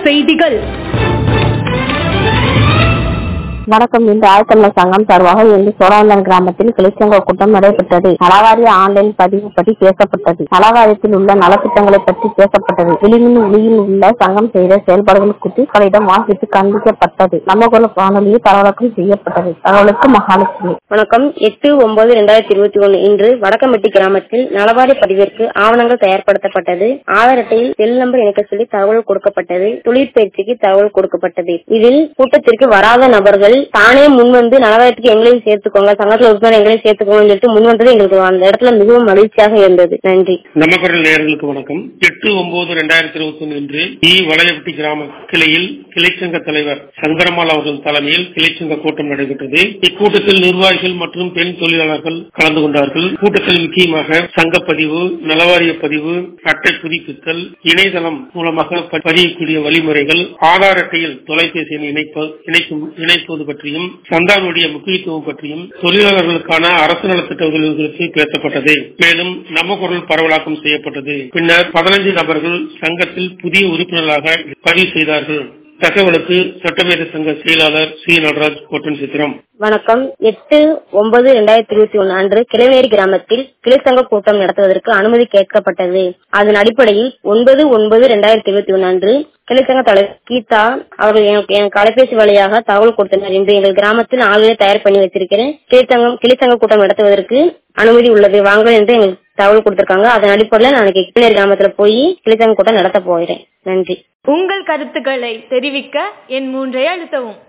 செய்திகள் வணக்கம் இன்று ஆழ்த்தமிழர் சங்கம் சார்பாக இன்று சோழவந்தன் கிராமத்தில் கிளைச்சங்க கூட்டம் நடைபெற்றது நலவாரிய ஆன்லைன் பதிவு பற்றி பேசப்பட்டது நலவாரியத்தில் உள்ள நலத்திட்டங்களை பற்றி பேசப்பட்டது விளிமின் ஒளியில் உள்ள சங்கம் செய்த செயல்பாடுகள் குறித்து மக்களிடம் வாசித்து காண்பிக்கப்பட்டது நம்ம குரல் வானொலியில் பரவலாக்கம் செய்யப்பட்டது தகவலுக்கு மகாலட்சுமி வணக்கம் எட்டு ஒன்பது இரண்டாயிரத்தி இருபத்தி ஒன்று இன்று வடக்கம்பட்டி கிராமத்தில் நலவாரி பதிவிற்கு ஆவணங்கள் தயார்படுத்தப்பட்டது ஆதார் அட்டையில் செல் நம்பர் இணைக்க சொல்லி தகவல் கொடுக்கப்பட்டது தொழிற்பயிற்சிக்கு தகவல் கொடுக்கப்பட்டது இதில் கூட்டத்திற்கு வராத நபர்கள் தானே முன்வந்து நலவாரியத்துக்கு எங்களையும் சேர்த்துக்கோங்க சங்கத்துல உறுப்பினர் எங்களையும் சேர்த்துக்கோங்கன்னு சொல்லிட்டு முன் வந்தது எங்களுக்கு அந்த இடத்துல மிகவும் மகிழ்ச்சியாக இருந்தது நன்றி நமக்குரல் நேயர்களுக்கு வணக்கம் எட்டு ஒன்பது ரெண்டாயிரத்தி இருபத்தி ஒன்று இன்று இ வளையப்பட்டி கிராம கிளையில் கிளைச்சங்க தலைவர் சங்கரமால் அவர்கள் தலைமையில் கிளைச்சங்க கூட்டம் நடைபெற்றது இக்கூட்டத்தில் நிர்வாகிகள் மற்றும் பெண் தொழிலாளர்கள் கலந்து கொண்டார்கள் கூட்டத்தில் முக்கியமாக சங்கப்பதிவு நலவாரிய பதிவு அட்டை புதுப்பித்தல் இணையதளம் மூலமாக ப- பதியக்கூடிய வழிமுறைகள் ஆதார் அட்டையில் தொலைபேசி எண் இணைப்ப- இணைக்கும் இணைப்பது பற்றியும் சந்தானுடைய முக்கியத்துவம் பற்றியும் தொழிலாளர்களுக்கான அரசு நலத்திட்ட உதவிகள் குறித்து பேசப்பட்டது மேலும் நம்ம குரல் பரவலாக்கம் செய்யப்பட்டது பின்னர் பதினைந்து நபர்கள் சங்கத்தில் புதிய உறுப்பினர்களாக பதிவு செய்தார்கள் தகவலுக்கு சட்டமேத சங்க செயலாளர் சி நடராஜ் கோட்டன் சித்திரம் வணக்கம் எட்டு ஒன்பது இரண்டாயிரத்தி இருபத்தி ஒன்று அன்று கிளைவேரி கிராமத்தில் கிளைச்சங்க கூட்டம் நடத்துவதற்கு அனுமதி கேட்கப்பட்டது அதன் அடிப்படையில் ஒன்பது ஒன்பது இரண்டாயிரத்தி இருபத்தி ஒன்று அன்று கிளைச்சங்க தலைவர் கீதா அவர்கள் எனக்கு எனக்கு அலைபேசி வழியாக தகவல் கொடுத்தனர் இன்று எங்கள் கிராமத்தில் ஆளுநரை தயார் பண்ணி வச்சிருக்கிறேன் கிளைச்சங்கம் கிளைச்சங்க கூட்டம் நடத்துவதற்கு அனுமதி உள்ளது வாங்க என்று எங்களுக்கு தகவல் கொடுத்திருக்காங்க அதன் அடிப்படையில் நான் இன்னைக்கு கிளைவேரி கிராமத்துல போய் கிளைச்சங்க கூட்டம் நடத்த போகிறேன் நன்றி உங்கள் கருத்துக்களை தெரிவிக்க என் மூன்றை அழுத்தவும்